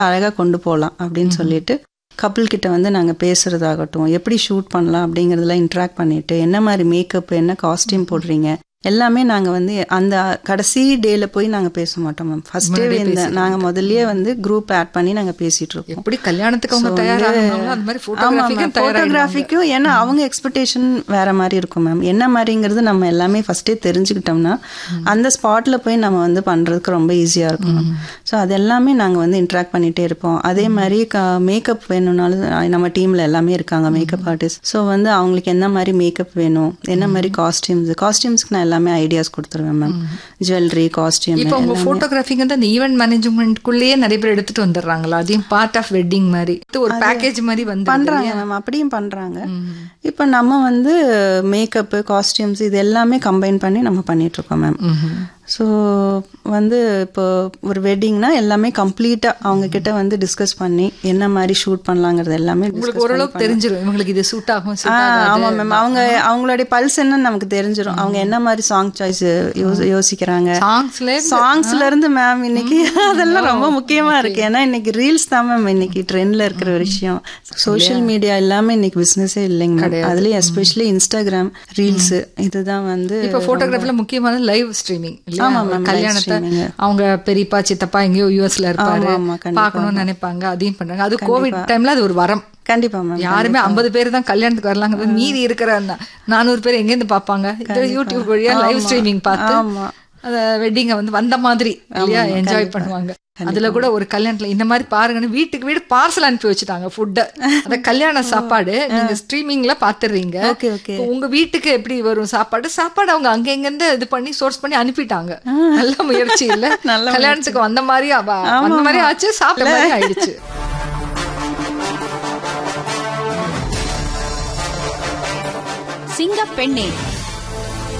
அழகாக கொண்டு போகலாம் அப்படின்னு சொல்லிட்டு கப்பிள் கிட்ட வந்து நாங்கள் பேசுறதாகட்டும் எப்படி ஷூட் பண்ணலாம் அப்படிங்கிறதுலாம் இன்ட்ராக்ட் பண்ணிட்டு என்ன மாதிரி மேக்கப் என்ன காஸ்டியூம் போடுறீங்க எல்லாமே நாங்கள் வந்து அந்த கடைசி டேல போய் நாங்கள் பேச மாட்டோம் மேம் ஃபர்ஸ்ட் டே இந்த நாங்கள் முதல்லயே வந்து குரூப் ஆட் பண்ணி நாங்கள் பேசிட்டு இருக்கோம் எப்படி கல்யாணத்துக்கு அவங்க தயாராகணும் அந்த மாதிரி போட்டோகிராஃபிக்கும் ஃபோட்டோகிராஃபிக்கும் ஏன்னா அவங்க எக்ஸ்பெக்டேஷன் வேற மாதிரி இருக்கும் மேம் என்ன மாதிரிங்கிறது நம்ம எல்லாமே ஃபர்ஸ்டே தெரிஞ்சுக்கிட்டோம்னா அந்த ஸ்பாட்ல போய் நம்ம வந்து பண்றதுக்கு ரொம்ப ஈஸியா இருக்கும் ஸோ அது எல்லாமே நாங்க வந்து இன்ட்ராக்ட் பண்ணிட்டே இருப்போம் அதே மாதிரி மேக்கப் வேணும்னாலும் நம்ம டீம்ல எல்லாமே இருக்காங்க மேக்கப் ஆர்டிஸ்ட் ஸோ வந்து அவங்களுக்கு என்ன மாதிரி மேக்கப் வேணும் என்ன மாதிரி காஸ்டியூம்ஸ் காஸ்டியூம்ஸ்க்கு நான் எல்லாமே ஐடியாஸ் கொடுத்துருவேன் மேம் ஜுவல்லரி காஸ்டியூம் இப்போ உங்க போட்டோகிராஃபிங் வந்து அந்த ஈவென்ட் மேனேஜ்மெண்ட்குள்ளேயே நிறைய பேர் எடுத்துட்டு வந்துடுறாங்களா அதையும் பார்ட் ஆஃப் வெட்டிங் மாதிரி இது ஒரு பேக்கேஜ் மாதிரி வந்து பண்றாங்க மேம் அப்படியும் பண்றாங்க இப்போ நம்ம வந்து மேக்கப்பு காஸ்டியூம்ஸ் இது எல்லாமே கம்பைன் பண்ணி நம்ம பண்ணிட்டு இருக்கோம் மேம் ஸோ வந்து இப்போ ஒரு வெட்டிங்னா எல்லாமே கம்ப்ளீட்டாக அவங்க கிட்ட வந்து டிஸ்கஸ் பண்ணி என்ன மாதிரி ஷூட் பண்ணலாங்கிறது எல்லாமே உங்களுக்கு ஓரளவுக்கு தெரிஞ்சிடும் இவங்களுக்கு இது சூட் ஆகும் suit ஆ ஆகாது. ஆமாம் மேம் அவங்க அவங்களுடைய பல்ஸ் என்னன்னு நமக்கு தெரிஞ்சிடும் அவங்க என்ன மாதிரி சாங் சாய்ஸ் யோசிக்கிறாங்க சாங்ஸ்ல சாங்ஸ்ல இருந்து மேம் இன்னைக்கு அதெல்லாம் ரொம்ப முக்கியமா இருக்கு ஏன்னா இன்னைக்கு ரீல்ஸ் தான் மேம் இன்னைக்கு ட்ரெண்ட்ல இருக்கிற ஒரு விஷயம் சோஷியல் மீடியா எல்லாமே இன்னைக்கு பிசினஸே இல்லைங்க மேம் அதுலயும் எஸ்பெஷலி இன்ஸ்டாகிராம் ரீல்ஸ் இதுதான் வந்து இப்ப போட்டோகிராஃபில முக்கியமான லைவ் ஸ்ட்ரீமிங் ஆமா, ma'am, live கல்யாணத்தை streaming. அவங்க பெரியப்பா சித்தப்பா எங்கேயோ யூஎஸ்ல இருப்பாரு ஆமா, ஆமா, கண்டிப்பா. பார்க்கணும்னு நினைப்பாங்க அதையும் பண்றாங்க அது கோவிட் டைம்ல அது ஒரு வரம் கண்டிப்பா மேம் யாருமே ஐம்பது பேர் தான் கல்யாணத்துக்கு வரலாங்கிறது மீதி இருக்கிற அந்த நானூறு பேர் எங்க இருந்து பாப்பாங்க இந்த யூடியூப் வழியா லைவ் ஸ்ட்ரீமிங் பார்த்து ஆமா. அந்த வெட்டிங்க வந்து வந்த மாதிரி இல்லையா என்ஜாய் பண்ணுவாங்க அதுல கூட ஒரு கல்யாணத்துல இந்த மாதிரி பாருங்கன்னு வீட்டுக்கு வீடு பார்சல் அனுப்பி வச்சுட்டாங்க ஃபுட்டை அந்த கல்யாண சாப்பாடு நீங்க ஸ்ட்ரீமிங்ல பாத்துறீங்க ஓகே ஓகே இப்போ உங்க வீட்டுக்கு எப்படி வரும் சாப்பாடு சாப்பாடு அவங்க அங்க இங்க இருந்து இது பண்ணி சோர்ஸ் பண்ணி அனுப்பிட்டாங்க நல்ல முயற்சி இல்ல நல்ல கல்யாணத்துக்கு வந்த மாதிரி அவ- வந்த மாதிரி ஆச்சு சாப்பிட்ட மாதிரி ஆயிடுச்சு சிங்கப்பெண்ணே